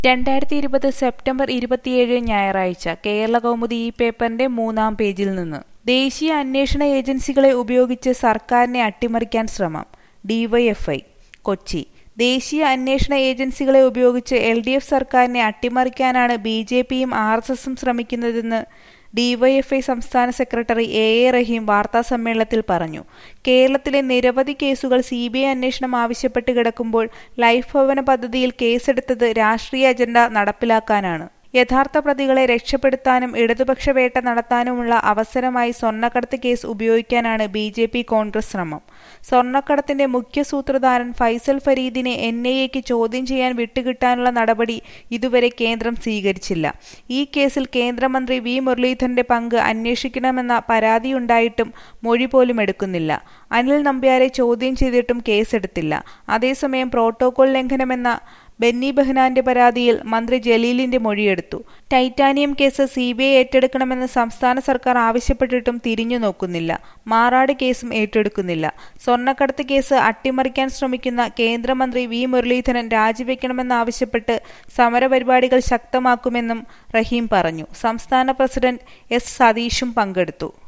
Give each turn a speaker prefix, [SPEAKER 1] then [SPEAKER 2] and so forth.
[SPEAKER 1] രണ്ടായിരത്തി ഇരുപത് സെപ്റ്റംബർ ഇരുപത്തിയേഴ് ഞായറാഴ്ച കേരള കൗമുദി ഈ പേപ്പറിന്റെ മൂന്നാം പേജിൽ നിന്ന് ദേശീയ അന്വേഷണ ഏജൻസികളെ ഉപയോഗിച്ച് സർക്കാരിനെ അട്ടിമറിക്കാൻ ശ്രമം ഡിവൈഎഫ്ഐ കൊച്ചി ദേശീയ അന്വേഷണ ഏജൻസികളെ ഉപയോഗിച്ച് എൽ ഡി എഫ് സർക്കാരിനെ അട്ടിമറിക്കാനാണ് ബി ജെ പിയും ആർ എസ് എസും ശ്രമിക്കുന്നതെന്ന് ഡിവൈഎഫ്ഐ സംസ്ഥാന സെക്രട്ടറി എ എ റഹീം വാർത്താസമ്മേളനത്തിൽ പറഞ്ഞു കേരളത്തിലെ നിരവധി കേസുകൾ സി ബി ഐ അന്വേഷണം ആവശ്യപ്പെട്ട് കിടക്കുമ്പോൾ ലൈഫ് ഭവന പദ്ധതിയിൽ കേസെടുത്തത് രാഷ്ട്രീയ അജണ്ട നടപ്പിലാക്കാനാണ് യഥാർത്ഥ പ്രതികളെ രക്ഷപ്പെടുത്താനും ഇടതുപക്ഷ വേട്ട നടത്താനുമുള്ള അവസരമായി സ്വർണ്ണക്കടത്ത് കേസ് ഉപയോഗിക്കാനാണ് ബി ജെ പി കോൺഗ്രസ് ശ്രമം സ്വർണ്ണക്കടത്തിന്റെ മുഖ്യ സൂത്രധാരൻ ഫൈസൽ ഫരീദിനെ എൻ ഐ എക്ക് ചോദ്യം ചെയ്യാൻ വിട്ടുകിട്ടാനുള്ള നടപടി ഇതുവരെ കേന്ദ്രം സ്വീകരിച്ചില്ല ഈ കേസിൽ കേന്ദ്രമന്ത്രി വി മുരളീധരന്റെ പങ്ക് അന്വേഷിക്കണമെന്ന പരാതിയുണ്ടായിട്ടും മൊഴി പോലും എടുക്കുന്നില്ല അനിൽ നമ്പ്യാരെ ചോദ്യം ചെയ്തിട്ടും കേസെടുത്തില്ല അതേസമയം പ്രോട്ടോകോൾ ലംഘനമെന്ന ബെന്നി ബെഹ്നാന്റെ പരാതിയിൽ മന്ത്രി ജലീലിന്റെ മൊഴിയെടുത്തു titanium case C B I ഏറ്റെടുക്കണമെന്ന് സംസ്ഥാന സർക്കാർ ആവശ്യപ്പെട്ടിട്ടും തിരിഞ്ഞു നോക്കുന്നില്ല മാറാട് കേസും ഏറ്റെടുക്കുന്നില്ല സ്വർണ്ണക്കടത്ത് കേസ് അട്ടിമറിക്കാൻ ശ്രമിക്കുന്ന കേന്ദ്രമന്ത്രി വി മുരളീധരൻ രാജിവെക്കണമെന്നാവശ്യപ്പെട്ട് സമരപരിപാടികൾ ശക്തമാക്കുമെന്നും റഹീം പറഞ്ഞു സംസ്ഥാന പ്രസിഡന്റ് എസ് സതീഷും പങ്കെടുത്തു